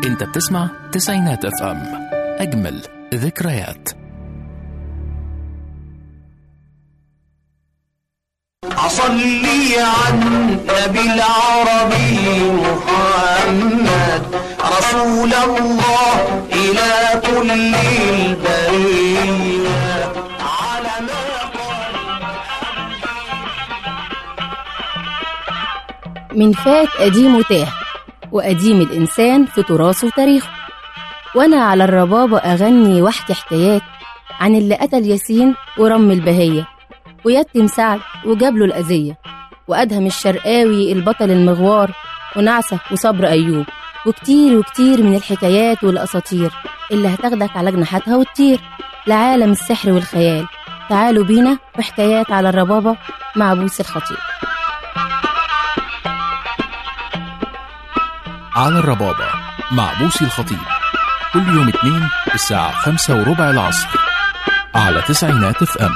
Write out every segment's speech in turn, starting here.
انت بتسمع تسعينات اف ام اجمل ذكريات أصلي على النبي العربي محمد رسول الله إلى كل البرية على ما قال من فات قديم وتاه وقديم الإنسان في تراثه وتاريخه وأنا على الربابة أغني واحكي حكايات عن اللي قتل ياسين ورم البهية ويتم سعد وجاب له الأذية وأدهم الشرقاوي البطل المغوار ونعسة وصبر أيوب وكتير وكتير من الحكايات والأساطير اللي هتاخدك على جناحاتها وتطير لعالم السحر والخيال تعالوا بينا بحكايات على الربابة مع بوس الخطيب على الربابة مع بوسي الخطيب كل يوم اثنين الساعة خمسة وربع العصر على تسعينات اف ام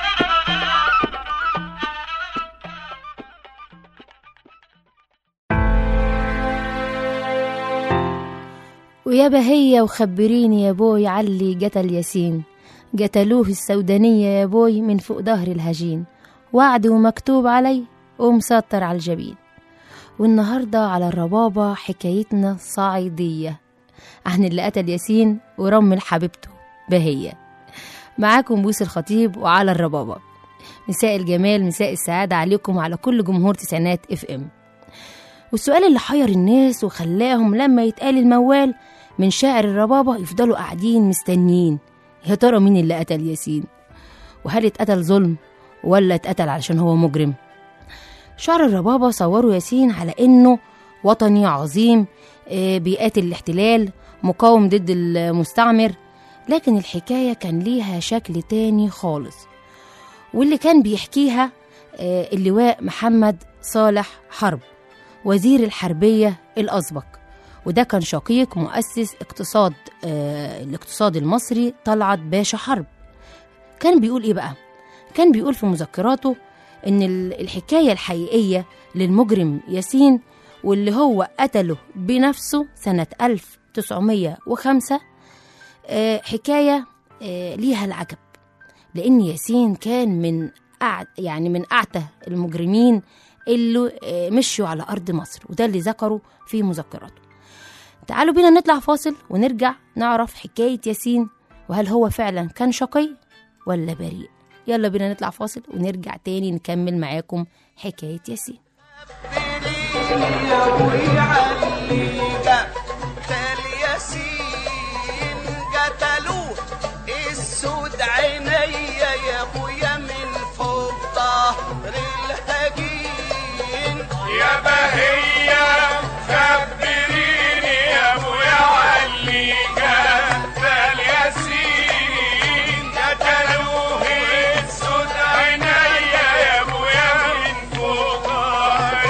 ويا بهية وخبريني يا بوي علي قتل ياسين قتلوه السودانية يا بوي من فوق ظهر الهجين وعد ومكتوب علي ومسطر على الجبين والنهاردة على الربابة حكايتنا صعيدية عن اللي قتل ياسين ورمل حبيبته بهية معاكم بوس الخطيب وعلى الربابة مساء الجمال مساء السعادة عليكم وعلى كل جمهور تسعينات اف ام والسؤال اللي حير الناس وخلاهم لما يتقال الموال من شاعر الربابة يفضلوا قاعدين مستنيين يا ترى مين اللي قتل ياسين وهل اتقتل ظلم ولا اتقتل علشان هو مجرم شعر الربابة صوروا ياسين على انه وطني عظيم آه، بيقاتل الاحتلال مقاوم ضد المستعمر لكن الحكاية كان ليها شكل تاني خالص واللي كان بيحكيها آه، اللواء محمد صالح حرب وزير الحربية الأسبق وده كان شقيق مؤسس اقتصاد آه الاقتصاد المصري طلعت باشا حرب كان بيقول ايه بقى كان بيقول في مذكراته ان ال- الحكاية الحقيقية للمجرم ياسين واللي هو قتله بنفسه سنة 1905 آه حكاية آه ليها العجب لأن ياسين كان من أع... يعني من أعتى المجرمين اللي آه، مشوا على أرض مصر وده اللي ذكره في مذكراته تعالوا بينا نطلع فاصل ونرجع نعرف حكاية ياسين وهل هو فعلا كان شقي ولا بريء يلا بينا نطلع فاصل ونرجع تاني نكمل معاكم حكاية ياسين يا ابوي علي قتل ياسين قتلوه السود عيني يا ابويا من فوق ظهر الهجين يا بهية خبريني يا ابويا علي قتل ياسين قتلوه السود عيني يا ابويا من فوق ظهر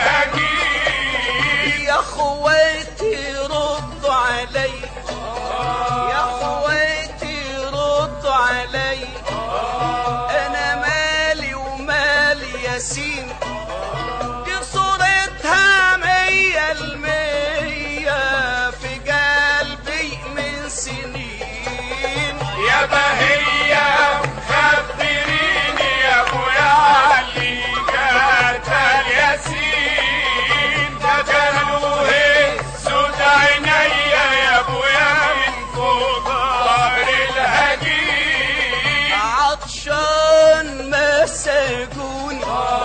الهجين يا خواتي ردوا علي يا خواتي ردوا علي انا مالي ومالي ياسين دي صورتها مية المية في قلبي من سنين يا بهية خبريني يا ابويا علي قتل ياسين قتلوه سود عيني يا ابويا من فوق ظهر الهجين عطشان مساجوني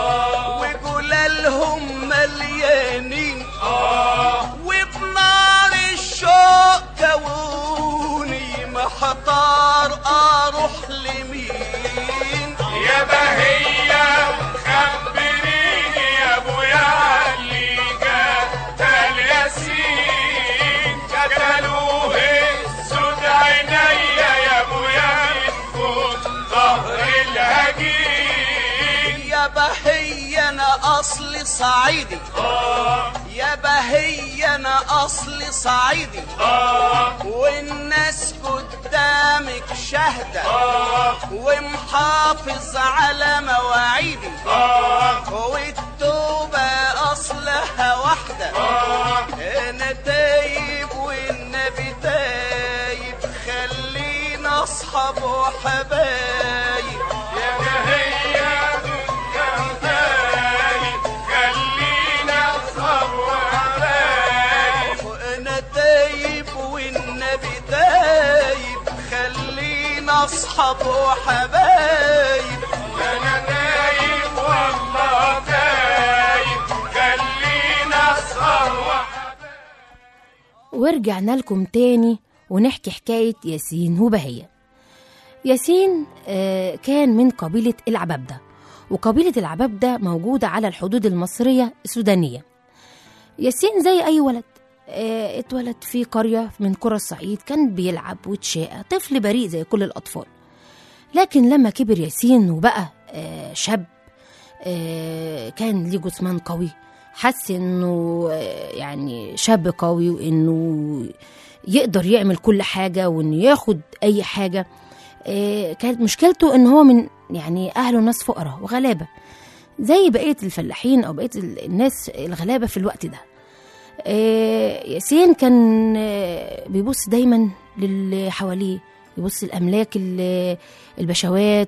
وجلالهم مليانين وبنار الشوق كوني محتار اروح لمين يا بهية خبريني يا ابويا علي قتل ياسين قتلوه سود عيني يا ابويا من فوق ظهر الهجين يا بهي انا اصلي صعيدي يا بهي انا اصلي صعيدي والناس قدامك شهدة ومحافظ على مواعيدي والتوبة اصلها واحدة انا تايب وحبايب يا بهية جمالي خلينا أصحاب وحبايب وانا تايب والنبي تايب خلينا اصحاب وحبايب أنا تايب والله تايب خلينا أصحاب وحبايب ورجعنا لكم تاني ونحكي حكاية ياسين وبهية ياسين آه، كان من قبيلة العبابدة وقبيلة العبابدة موجودة على الحدود المصرية السودانية ياسين زي أي ولد آه، اتولد في قرية من قرى الصعيد كان بيلعب وتشاقى طفل بريء زي كل الأطفال لكن لما كبر ياسين وبقى آه، شاب آه، كان ليه جسمان قوي حس انه آه، يعني شاب قوي وانه يقدر يعمل كل حاجه وانه ياخد اي حاجه آه، كانت مشكلته ان هو من يعني اهله ناس فقراء وغلابه زي بقيه الفلاحين او بقيه ال- الناس الغلابه في الوقت ده آه، ياسين كان آه، بيبص دايما للي حواليه يبص الاملاك ال- البشوات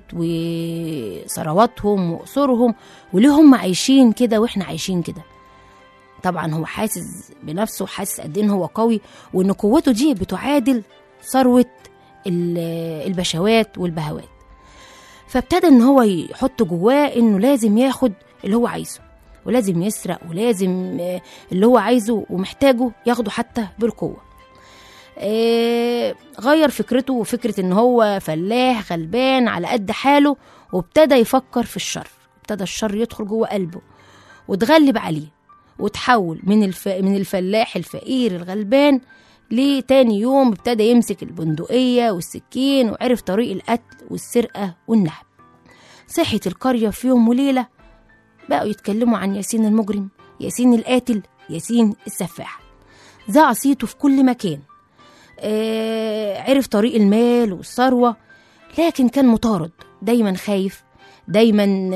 وثرواتهم وقصورهم وليه هم عايشين كده واحنا عايشين كده طبعا هو حاسس بنفسه حاسس قد ايه إن هو قوي وان قوته دي بتعادل ثروه ال- البشوات والبهوات فابتدى ان هو يحط جواه انه لازم ياخد اللي هو عايزه ولازم يسرق ولازم آه، اللي هو عايزه ومحتاجه ياخده حتى بالقوه آه، غير فكرته وفكرة ان هو فلاح غلبان على قد حاله وابتدى يفكر في الشر ابتدى الشر يدخل جوه قلبه وتغلب عليه وتحول من الف... من الفلاح الفقير الغلبان لتاني يوم ابتدى يمسك البندقية والسكين وعرف طريق القتل والسرقة والنهب صحت القرية في يوم وليلة بقوا يتكلموا عن ياسين المجرم ياسين القاتل ياسين السفاح ذاع صيته في كل مكان آه عرف طريق المال والثروة لكن كان مطارد دايما خايف دايما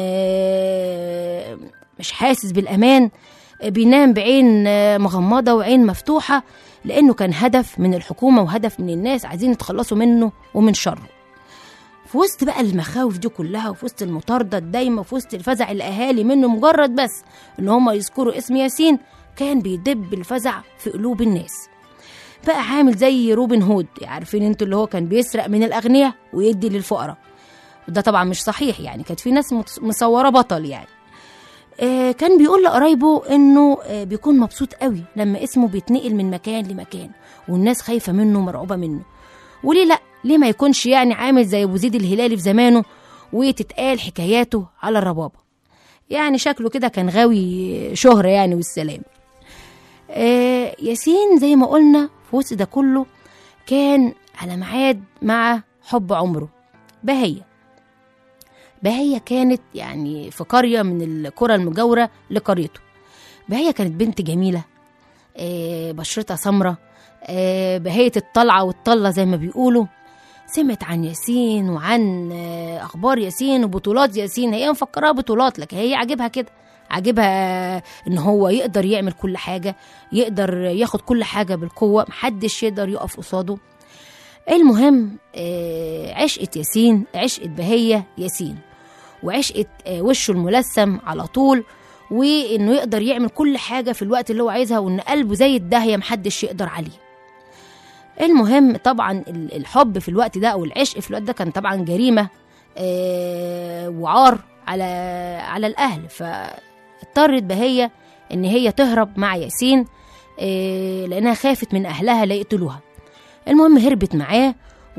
آه مش حاسس بالأمان آه، بينام بعين آه، مغمضة وعين مفتوحة لأنه كان هدف من الحكومة وهدف من الناس عايزين يتخلصوا منه ومن شره في وسط بقى المخاوف دي كلها وفي وسط المطاردة الدايمة وفي وسط الفزع الأهالي منه مجرد بس إن هم يذكروا اسم ياسين كان بيدب الفزع في قلوب الناس بقى عامل زي روبن هود عارفين انتوا اللي هو كان بيسرق من الأغنياء ويدي للفقراء وده طبعا مش صحيح يعني كانت في ناس متص- مصورة بطل يعني آه كان بيقول لقرايبه انه آه بيكون مبسوط قوي لما اسمه بيتنقل من مكان لمكان والناس خايفة منه ومرعوبة منه وليه لا ليه ما يكونش يعني عامل زي ابو زيد الهلالي في زمانه وتتقال حكاياته على الربابة يعني شكله كده كان غاوي شهرة يعني والسلام آه ياسين زي ما قلنا في وسط ده كله كان على ميعاد مع حب عمره بهية بهية كانت يعني في قرية من القرى المجاورة لقريته بهية كانت بنت جميلة آه بشرتها سمرة آه بهية الطلعة والطلة زي ما بيقولوا سمعت عن ياسين وعن آه أخبار ياسين وبطولات ياسين هي مفكراها بطولات لكن هي عاجبها كده عاجبها ان هو يقدر يعمل كل حاجة يقدر ياخد كل حاجة بالقوة محدش يقدر يقف قصاده المهم آه، عشقت ياسين عشقت بهية ياسين وعشقت آه، وشه الملثم على طول وانه يقدر يعمل كل حاجة في الوقت اللي هو عايزها وان قلبه زي الداهية محدش يقدر عليه المهم طبعا ال- الحب في الوقت ده او العشق في الوقت ده كان طبعا جريمة آه، وعار على على الاهل فاضطرت بهية ان هي تهرب مع ياسين آه، لانها خافت من اهلها لا يقتلوها المهم هربت معاه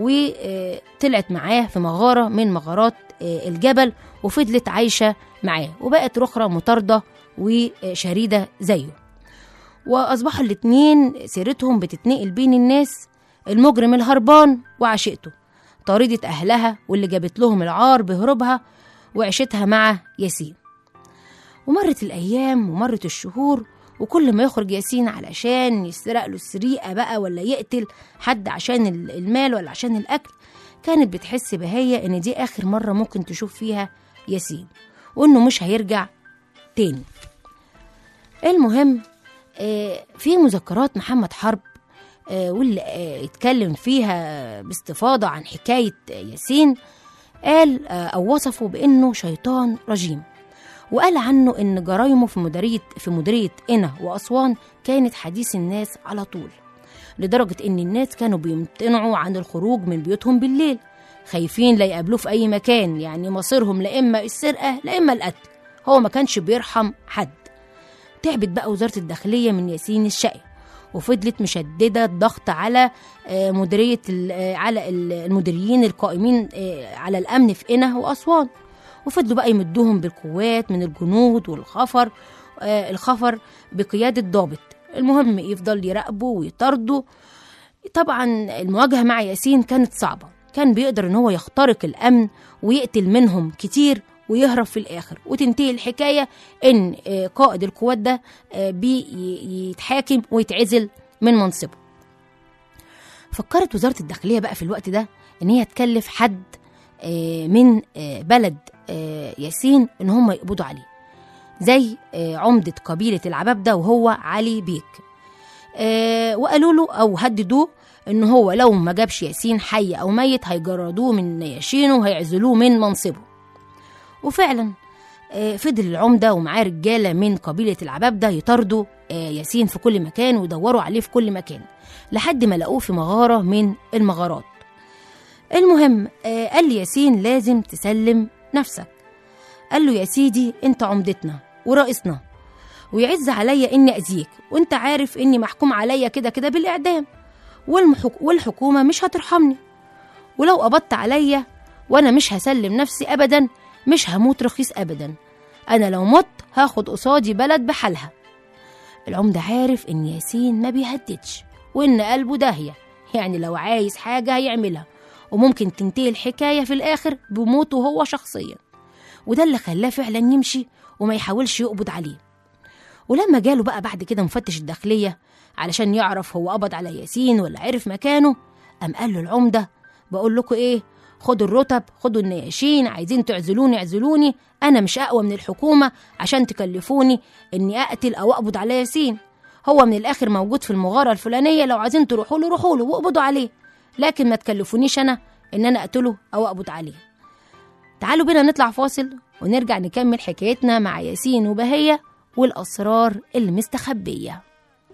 وطلعت معاه في مغارة من مغارات آه، الجبل وفضلت عايشة معاه وبقت رخرة مطاردة وشريدة زيه وأصبحوا الاتنين سيرتهم بتتنقل بين الناس المجرم الهربان وعشيقته طاردة أهلها واللي جابت لهم العار بهروبها وعيشتها مع ياسين ومرت الأيام ومرت الشهور وكل ما يخرج ياسين علشان يسرق له السرقة بقى ولا يقتل حد عشان ال- المال ولا عشان الأكل كانت بتحس بهية إن دي آخر مرة ممكن تشوف فيها ياسين وإنه مش هيرجع تاني المهم آه، في مذكرات محمد حرب آه، واللي آه، اتكلم فيها باستفاضة عن حكاية آه، ياسين قال آه، أو وصفه بأنه شيطان رجيم وقال عنه إن جرايمه في مديرية في مديرية قنا وأسوان كانت حديث الناس على طول لدرجة إن الناس كانوا بيمتنعوا عن الخروج من بيوتهم بالليل خايفين لا يقابلوه في أي مكان يعني مصيرهم لا إما السرقة لا إما القتل هو ما كانش بيرحم حد تعبت بقى وزارة الداخلية من ياسين الشقي وفضلت مشددة الضغط على آه، مديرية ال- آه، على ال- المديريين القائمين آه، على الأمن في قنا وأسوان وفضلوا بقى يمدوهم بالقوات من الجنود والخفر آه، الخفر بقيادة ضابط المهم يفضل يراقبوا ويطاردوا طبعا المواجهة مع ياسين كانت صعبة كان بيقدر ان هو يخترق الامن ويقتل منهم كتير ويهرب في الاخر وتنتهي الحكاية ان آه، قائد القوات ده آه، بيتحاكم ويتعزل من منصبه فكرت وزارة الداخلية بقى في الوقت ده ان هي تكلف حد آه، من آه، بلد آه، ياسين ان هم يقبضوا عليه زي آه، عمدة قبيلة العبابدة وهو علي بيك آه، وقالوا له او هددوه ان هو لو ما جابش ياسين حي او ميت هيجردوه من نياشينه وهيعزلوه من منصبه وفعلا آه، فضل العمده ومعاه رجاله من قبيله العبابده يطاردوا آه، ياسين في كل مكان ويدوروا عليه في كل مكان لحد ما لقوه في مغاره من المغارات المهم آه، قال لي ياسين لازم تسلم نفسك قال له يا سيدي انت عمدتنا ورئيسنا ويعز عليا اني اذيك وانت عارف اني محكوم عليا كده كده بالاعدام والمحك... والحكومه مش هترحمني ولو قبضت عليا وانا مش هسلم نفسي ابدا مش هموت رخيص ابدا انا لو مت هاخد قصادي بلد بحالها العمدة عارف ان ياسين ما بيهددش وان قلبه داهية يعني لو عايز حاجة هيعملها وممكن تنتهي الحكاية في الآخر بموته هو شخصيا وده اللي خلاه فعلا يمشي وما يحاولش يقبض عليه ولما جاله بقى بعد كده مفتش الداخلية علشان يعرف هو قبض على ياسين ولا عرف مكانه قام قال له العمدة بقول لكم ايه خدوا الرتب خدوا النياشين عايزين تعزلوني اعزلوني انا مش اقوى من الحكومة عشان تكلفوني اني اقتل او اقبض على ياسين هو من الاخر موجود في المغارة الفلانية لو عايزين تروحوا له روحوا له واقبضوا عليه لكن ما تكلفونيش انا ان انا اقتله او اقبض عليه تعالوا بينا نطلع فاصل ونرجع نكمل حكايتنا مع ياسين وبهية والأسرار المستخبية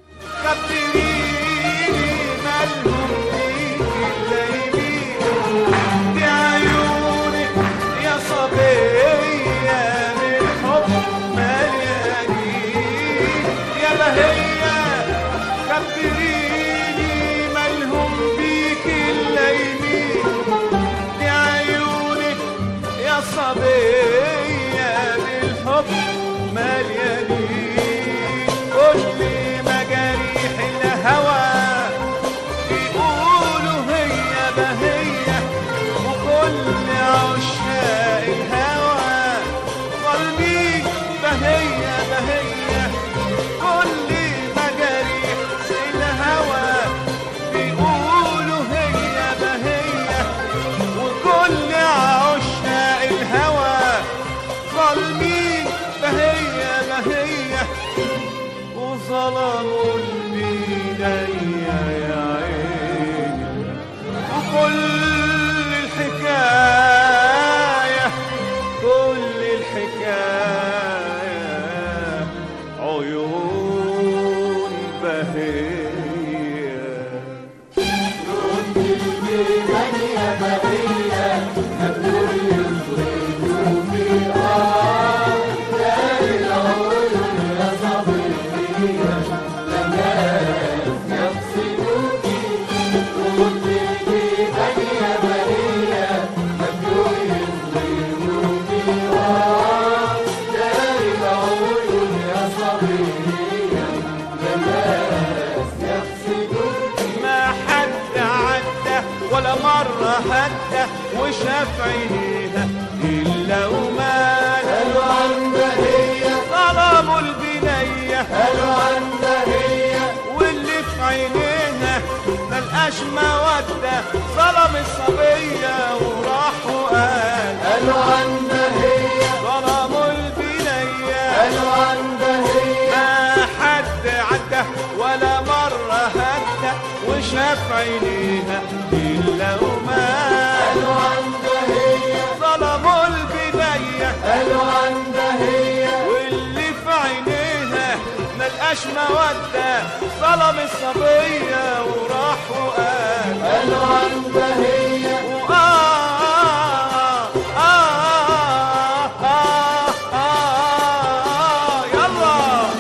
خبريني مالهم فيك الليلين دي عيونك يا صبية بالحب مليانين يا بهية خبريني مالهم فيك الليلين دي عيونك يا صبية بالحب مليانين كل مجاريح الهوى بيقولوا هي بهية وكل عشاق الهوى قلبي بهية بهية كل مجاريح الهوى بيقولوا هي بهية وكل عشاق الهوى ظالمين بهية بهية وظلموا البداية يا عيني وكل الحكاية كل الحكاية عيون بهية ما حد عدى ولا مرة هدى وشاف عينيها إلا وما قالوا عن بهية ظلموا البنية قالوا عن بهية واللي في عينيها ملقاش مودة ظلم الصبية وراح وقال قالوا عن بهية ظلموا البنية قالوا عن بهية ما حد عدى ولا مرة هدى وشاف عينيها إلا وما قالوا عن بهية ملهاش مودة ظلم الصبية وراح وقال قالوا عن بهية وآه آه آه آه آه يلا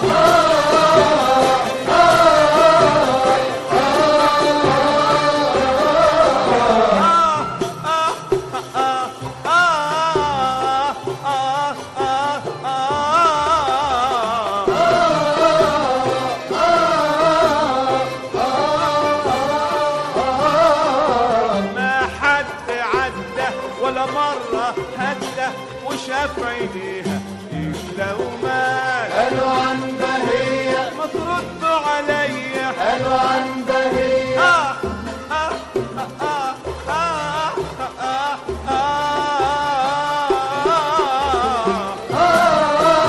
ما حد عدى ولا مرة هدى وشاف عينيها إلا وما قالوا عن بهية ما تردوا عليا قالوا عن بهية آه آه آه آه آه آه آه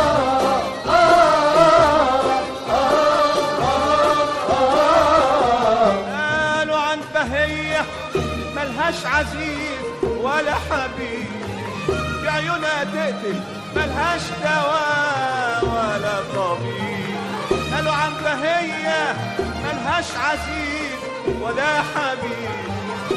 قالوا عن بهية ملهاش عزيز ولا حبيب في عيونها تقتل ملهاش دواء ولا طبيب قالوا عن بهية ملهاش عزيز ولا حبيب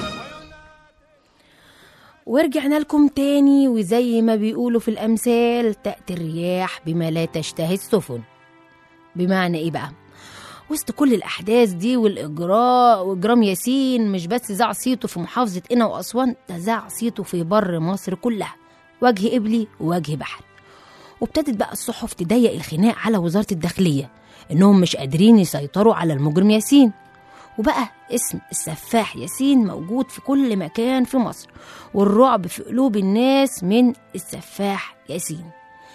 ورجعنا لكم تاني وزي ما بيقولوا في الأمثال تأتي الرياح بما لا تشتهي السفن بمعنى إيه بقى؟ وسط كل الأحداث دي والإجراء وإجرام ياسين مش بس ذاع صيته في محافظة قنا وأسوان ده ذاع صيته في بر مصر كلها وجه قبلي ووجه بحر وابتدت بقى الصحف تضيق الخناق على وزارة الداخلية إنهم مش قادرين يسيطروا على المجرم ياسين وبقى اسم السفاح ياسين موجود في كل مكان في مصر والرعب في قلوب الناس من السفاح ياسين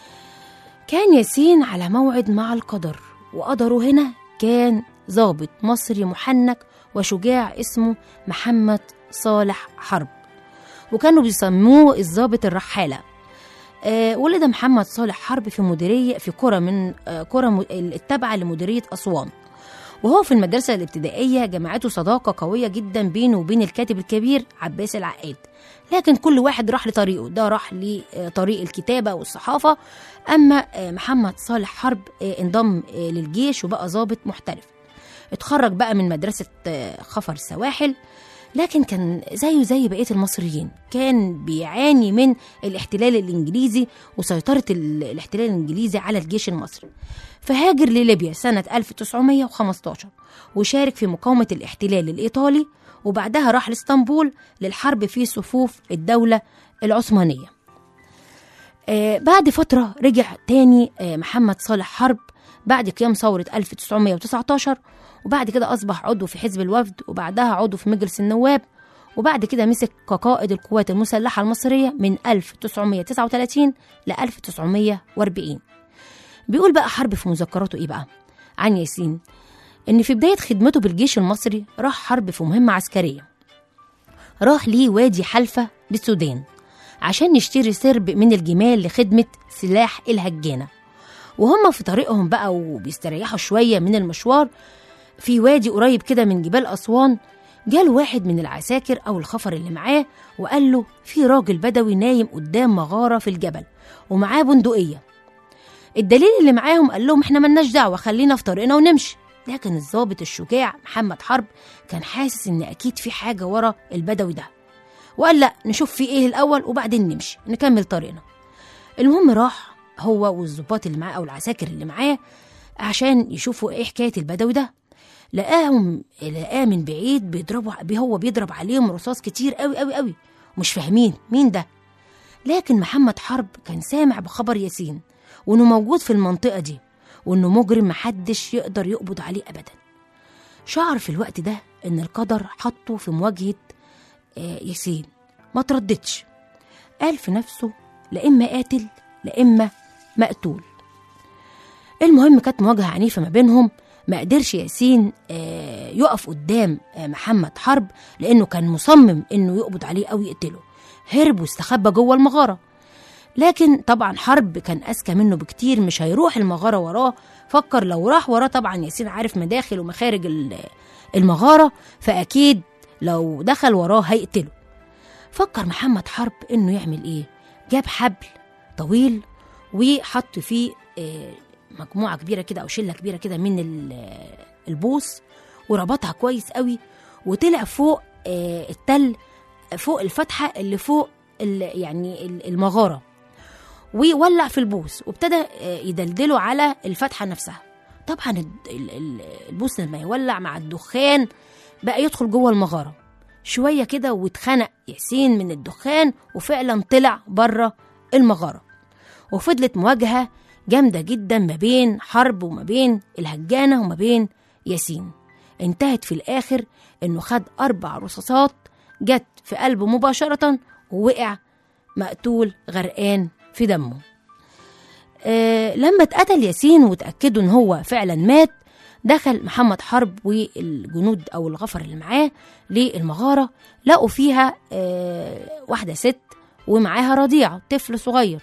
كان ياسين على موعد مع القدر وقدره هنا كان ضابط مصري محنك وشجاع اسمه محمد صالح حرب وكانوا بيسموه الضابط الرحالة آه ولد محمد صالح حرب في مديرية في قرى من آه قرى م- التابعة لمديرية أسوان وهو في المدرسة الابتدائية جمعته صداقة قوية جدا بينه وبين الكاتب الكبير عباس العقاد لكن كل واحد راح لطريقه ده راح لطريق الكتابة والصحافة أما آه، محمد صالح حرب آه، انضم آه، للجيش وبقى ضابط محترف اتخرج بقى من مدرسة آه، خفر السواحل لكن كان زيه زي بقية المصريين كان بيعاني من الاحتلال الإنجليزي وسيطرة ال- الاحتلال الإنجليزي على الجيش المصري فهاجر لليبيا سنة 1915 وشارك في مقاومة الاحتلال الإيطالي وبعدها راح لإسطنبول للحرب في صفوف الدولة العثمانية آه بعد فترة رجع تاني آه محمد صالح حرب بعد قيام ثورة 1919 وبعد كده أصبح عضو في حزب الوفد وبعدها عضو في مجلس النواب وبعد كده مسك كقائد القوات المسلحة المصرية من 1939 ل 1940 بيقول بقى حرب في مذكراته إيه بقى عن ياسين إن في بداية خدمته بالجيش المصري راح حرب في مهمة عسكرية راح ليه وادي حلفة بالسودان عشان يشتري سرب من الجمال لخدمة سلاح الهجانة وهم في طريقهم بقى وبيستريحوا شوية من المشوار في وادي قريب كده من جبال أسوان جاله واحد من العساكر أو الخفر اللي معاه وقال له في راجل بدوي نايم قدام مغارة في الجبل ومعاه بندقية الدليل اللي معاهم قال لهم احنا ملناش دعوة خلينا في طريقنا ونمشي لكن الضابط الشجاع محمد حرب كان حاسس ان اكيد في حاجة ورا البدوي ده وقال لا نشوف في ايه الاول وبعدين نمشي نكمل طريقنا المهم راح هو والظباط اللي معاه او العساكر اللي معاه عشان يشوفوا ايه حكايه البدوي ده لقاهم لقاه من بعيد بيضربوا هو بيضرب عليهم رصاص كتير قوي قوي قوي مش فاهمين مين ده لكن محمد حرب كان سامع بخبر ياسين وانه موجود في المنطقه دي وانه مجرم محدش يقدر يقبض عليه ابدا شعر في الوقت ده ان القدر حطه في مواجهه آه، ياسين ما ترددش قال في نفسه لا اما قاتل لا اما مقتول المهم كانت مواجهه عنيفه ما بينهم ما قدرش ياسين آه، يقف قدام آه، محمد حرب لانه كان مصمم انه يقبض عليه او يقتله هرب واستخبى جوه المغاره لكن طبعا حرب كان اذكى منه بكتير مش هيروح المغاره وراه فكر لو راح وراه طبعا ياسين عارف مداخل ومخارج ال- المغاره فاكيد لو دخل وراه هيقتله فكر محمد حرب انه يعمل ايه جاب حبل طويل وحط فيه آه، مجموعه كبيره كده او شله كبيره كده من ال- البوص وربطها كويس قوي وطلع فوق آه، التل فوق الفتحه اللي فوق ال- يعني ال- المغاره ويولع في البوص وابتدى آه، يدلدله على الفتحه نفسها طبعا ال- ال- ال- البوص لما يولع مع الدخان بقى يدخل جوه المغاره شويه كده واتخنق ياسين من الدخان وفعلا طلع بره المغاره وفضلت مواجهه جامده جدا ما بين حرب وما بين الهجانه وما بين ياسين انتهت في الاخر انه خد اربع رصاصات جت في قلبه مباشره ووقع مقتول غرقان في دمه آه لما اتقتل ياسين وتأكدوا ان هو فعلا مات دخل محمد حرب والجنود او الغفر اللي معاه للمغاره لقوا فيها آه واحده ست ومعاها رضيعه طفل صغير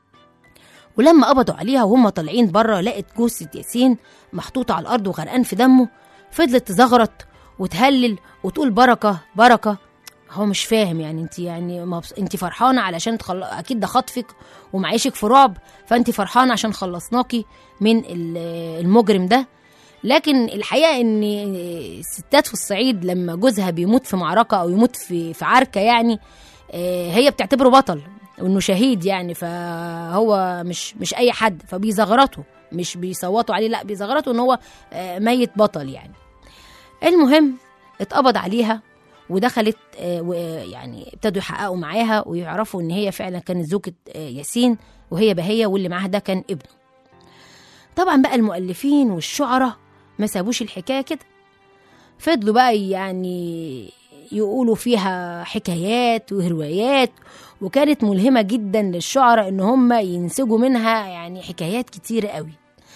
ولما قبضوا عليها وهم طالعين بره لقت جثه ياسين محطوطه على الارض وغرقان في دمه فضلت تزغرط وتهلل وتقول بركه بركه هو مش فاهم يعني انت يعني مبس... انت فرحانه علشان تخل... اكيد ده خطفك ومعيشك في رعب فانت فرحانه عشان خلصناكي من ال- المجرم ده لكن الحقيقه ان الستات في الصعيد لما جوزها بيموت في معركه او يموت في في عركه يعني آه، هي بتعتبره بطل وانه شهيد يعني فهو مش مش اي حد فبيزغرطوا مش بيصوتوا عليه لا بيزغرطوا ان هو آه، ميت بطل يعني المهم اتقبض عليها ودخلت آه، و- آه، يعني ابتدوا يحققوا معاها ويعرفوا ان هي فعلا كانت زوجة آه، ياسين وهي بهية واللي معاها ده كان ابنه طبعا بقى المؤلفين والشعراء ما سابوش الحكاية كده فضلوا بقى يعني يقولوا فيها حكايات وروايات وكانت ملهمة جدا للشعراء ان هم ينسجوا منها يعني حكايات كتيرة قوي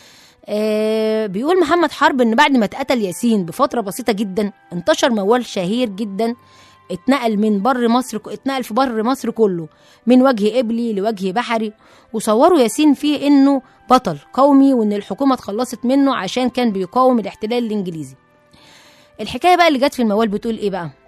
آه بيقول محمد حرب ان بعد ما اتقتل ياسين بفترة بسيطة جدا انتشر موال شهير جدا اتنقل من بر مصر اتنقل في بر مصر كله من وجه قبلي لوجه بحري وصوروا ياسين فيه انه بطل قومي وان الحكومة اتخلصت منه عشان كان بيقاوم الاحتلال الانجليزي الحكاية بقى اللي جت في الموال بتقول ايه بقى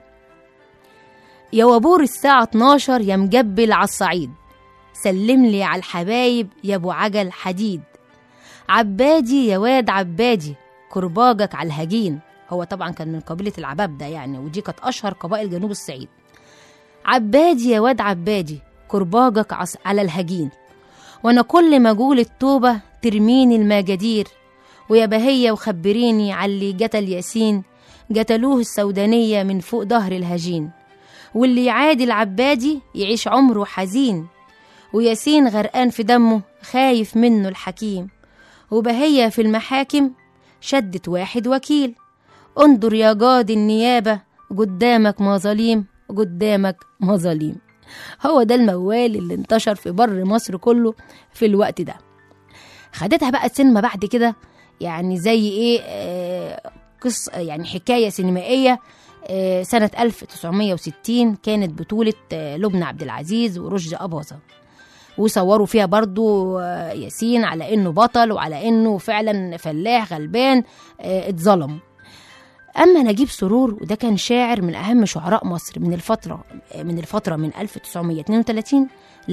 يا وابور الساعة 12 يا مجبل على الصعيد سلم لي على الحبايب يا ابو عجل حديد عبادي يا واد عبادي كرباجك على الهجين هو طبعا كان من قبيلة العباب ده يعني ودي كانت أشهر قبائل جنوب الصعيد عبادي يا واد عبادي كرباجك عس- على الهجين وانا كل ما اقول التوبة ترميني المجادير ويا بهية وخبريني على اللي قتل ياسين قتلوه السودانية من فوق ظهر الهجين واللي يعادي العبادي يعيش عمره حزين وياسين غرقان في دمه خايف منه الحكيم وبهية في المحاكم شدت واحد وكيل انظر يا قاضي النيابة قدامك مظاليم قدامك مظاليم هو ده الموال اللي انتشر في بر مصر كله في الوقت ده خدتها بقى السينما بعد كده يعني زي ايه آه قصة يعني حكاية سينمائية آه سنة 1960 كانت بطولة آه لبنى عبد العزيز ورشدي أباظة وصوروا فيها برضو آه، ياسين على انه بطل وعلى انه فعلا فلاح غلبان آه، اتظلم اما نجيب سرور وده كان شاعر من اهم شعراء مصر من الفتره من الفتره من 1932 ل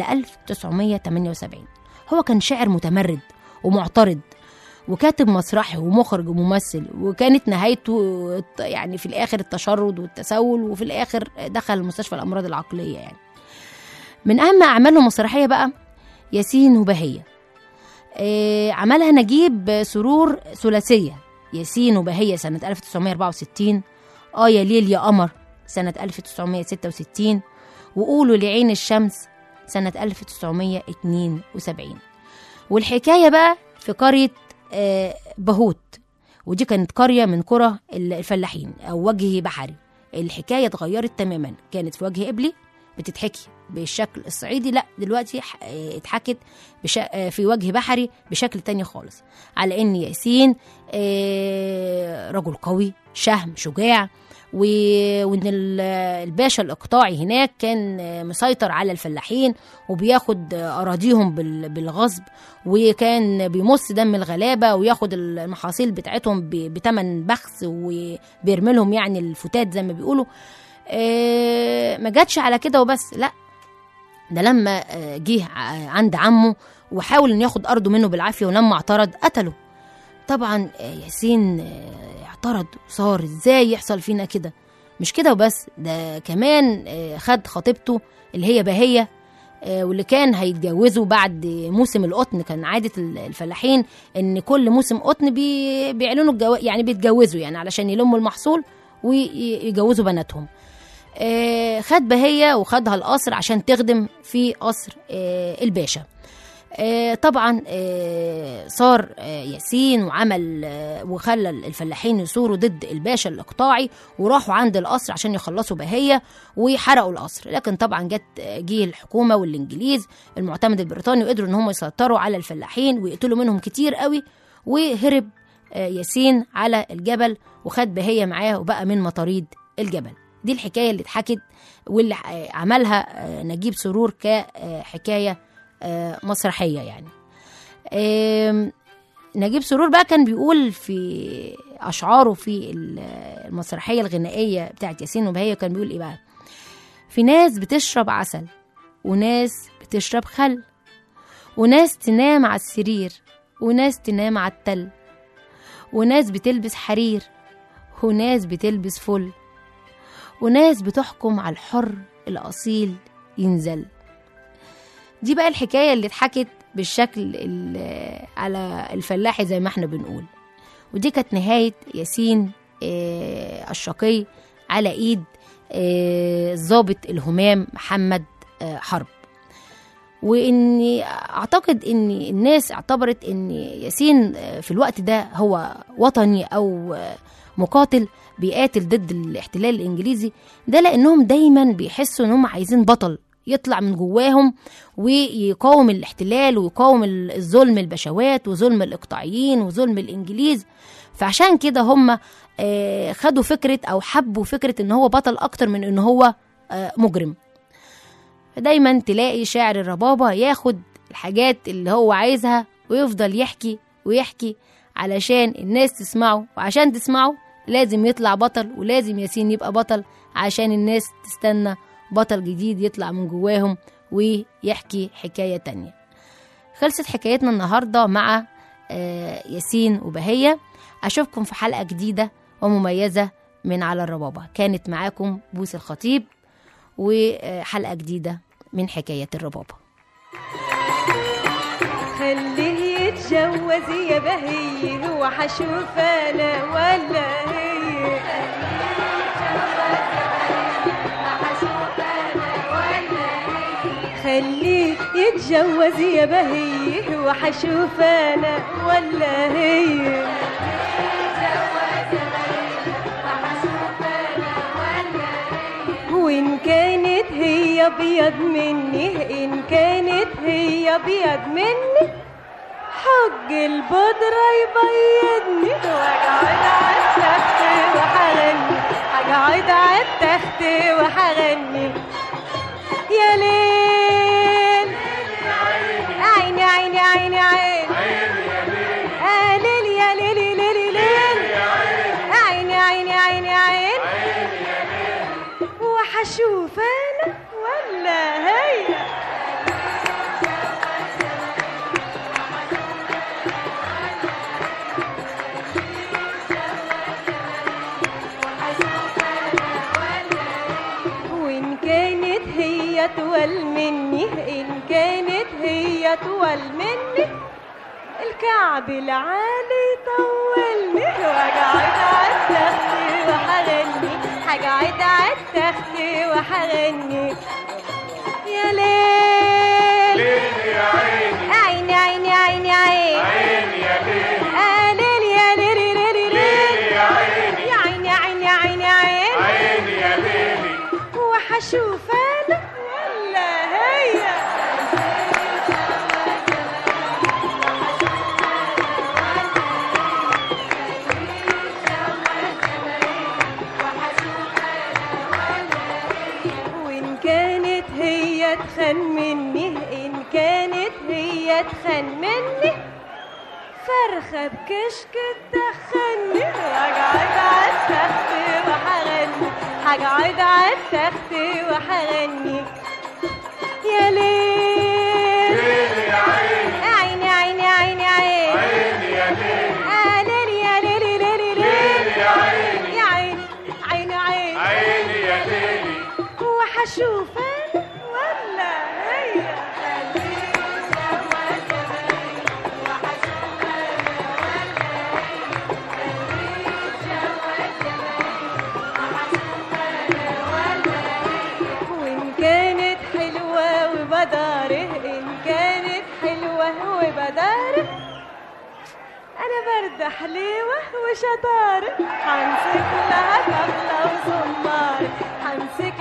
1978 هو كان شاعر متمرد ومعترض وكاتب مسرحي ومخرج وممثل وكانت نهايته الت- يعني في الاخر التشرد والتسول وفي الاخر دخل مستشفى الامراض العقليه يعني من اهم اعماله المسرحيه بقى ياسين وبهيه آه، عملها نجيب سرور ثلاثيه ياسين وبهيه سنه 1964 اه يا ليل يا قمر سنه 1966 وقولوا لعين الشمس سنه 1972 والحكايه بقى في قريه آه، بهوت ودي كانت قريه من قرى الفلاحين او وجه بحري الحكايه اتغيرت تماما كانت في وجه قبلي بتتحكي بالشكل الصعيدي لا دلوقتي ح- آه، اتحكت بش... آه، في وجه بحري بشكل تاني خالص على ان ياسين آه، رجل قوي شهم شجاع و... وان ال- الباشا الاقطاعي هناك كان آه، مسيطر على الفلاحين وبياخد آه، اراضيهم بال... بالغصب وكان بيمص دم الغلابه وياخد المحاصيل بتاعتهم ب... بتمن بخس وبيرمي لهم يعني الفتات زي ما بيقولوا آه، ما جاتش على كده وبس لا ده لما آه، جه ع- عند عمه وحاول انه ياخد ارضه منه بالعافيه ولما اعترض قتله طبعا آه، ياسين آه، اعترض وصار ازاي يحصل فينا كده مش كده وبس ده كمان آه، خد خطيبته اللي هي بهيه آه، واللي كان هيتجوزوا بعد موسم القطن كان عاده ال- الفلاحين ان كل موسم قطن بي بيعلنوا الجو... يعني بيتجوزوا يعني علشان يلموا المحصول ويجوزوا بناتهم آه، خد بهية وخدها القصر عشان تخدم في قصر آه، الباشا آه، طبعا آه، صار آه، ياسين وعمل آه، وخلى الفلاحين يثوروا ضد الباشا الاقطاعي وراحوا عند القصر عشان يخلصوا بهية وحرقوا القصر لكن طبعا جت آه، جه الحكومه والانجليز المعتمد البريطاني وقدروا ان هم يسيطروا على الفلاحين ويقتلوا منهم كتير قوي وهرب آه، ياسين على الجبل وخد بهية معاه وبقى من مطاريد الجبل دي الحكايه اللي اتحكت واللي آه، عملها آه، نجيب سرور كحكايه آه، مسرحيه يعني آم، نجيب سرور بقى كان بيقول في اشعاره في ال- المسرحيه الغنائيه بتاعت ياسين وبهية كان بيقول ايه بقى في ناس بتشرب عسل وناس بتشرب خل وناس تنام على السرير وناس تنام على التل وناس بتلبس حرير وناس بتلبس فل وناس بتحكم على الحر الأصيل ينزل دي بقى الحكاية اللي اتحكت بالشكل ال- على الفلاحي زي ما احنا بنقول ودي كانت نهاية ياسين آه، الشقي على ايد آه، الضابط الهمام محمد آه، حرب واني اعتقد ان الناس اعتبرت ان ياسين آه، في الوقت ده هو وطني او آه، مقاتل بيقاتل ضد الاحتلال الانجليزي ده لانهم دايما بيحسوا ان هم عايزين بطل يطلع من جواهم ويقاوم الاحتلال ويقاوم ال- الظلم البشوات وظلم الاقطاعيين وظلم الانجليز فعشان كده هم آه، خدوا فكره او حبوا فكره ان هو بطل اكتر من ان هو آه، مجرم فدايما تلاقي شاعر الربابة ياخد الحاجات اللي هو عايزها ويفضل يحكي ويحكي علشان الناس تسمعه وعشان تسمعه لازم يطلع بطل ولازم ياسين يبقى بطل عشان الناس تستنى بطل جديد يطلع من جواهم ويحكي حكاية تانية خلصت حكايتنا النهاردة مع آه، ياسين وبهية أشوفكم في حلقة جديدة ومميزة من على الربابة كانت معاكم بوس الخطيب وحلقة جديدة من حكاية الربابة خليه يتجوز يا بهي هو حشوف انا ولا هي خليه يتجوز يا بهي هو حشوف انا ولا هي وإن كانت هي أبيض مني إن كانت هي أبيض مني حج البودرة يبيضني وأقعد على التخت وحغني أقعد على التخت وحغني يا ليل عيني عيني عيني عيني آه ليل يا ليل ليل ليل عيني عيني عيني عيني وحشوف انا ولا هي وإن كانت هي أطول مني إن كانت هي أطول مني الكعب العالي يطولني وأقعد على التخت وحغني هقعد على التخت وحغني يا ليل ليل يا عيني عيني عيني عيني عيني عيني يا ليل آه ليل يا ليل ليل ليل ليل يا عيني يا عيني عيني عيني عيني عيني يا ليلي وحشوف انا ولا هي وإن كانت هي تخن مني إن كانت هي تخن مني فرخة بكشك تدخلني هقعد على التخت وحغني هقعد على التخت وحغني يا ليل ليل يا عيني بداري انا برد حليوه وشطاره حمسك لها طبلة وزماري حمسك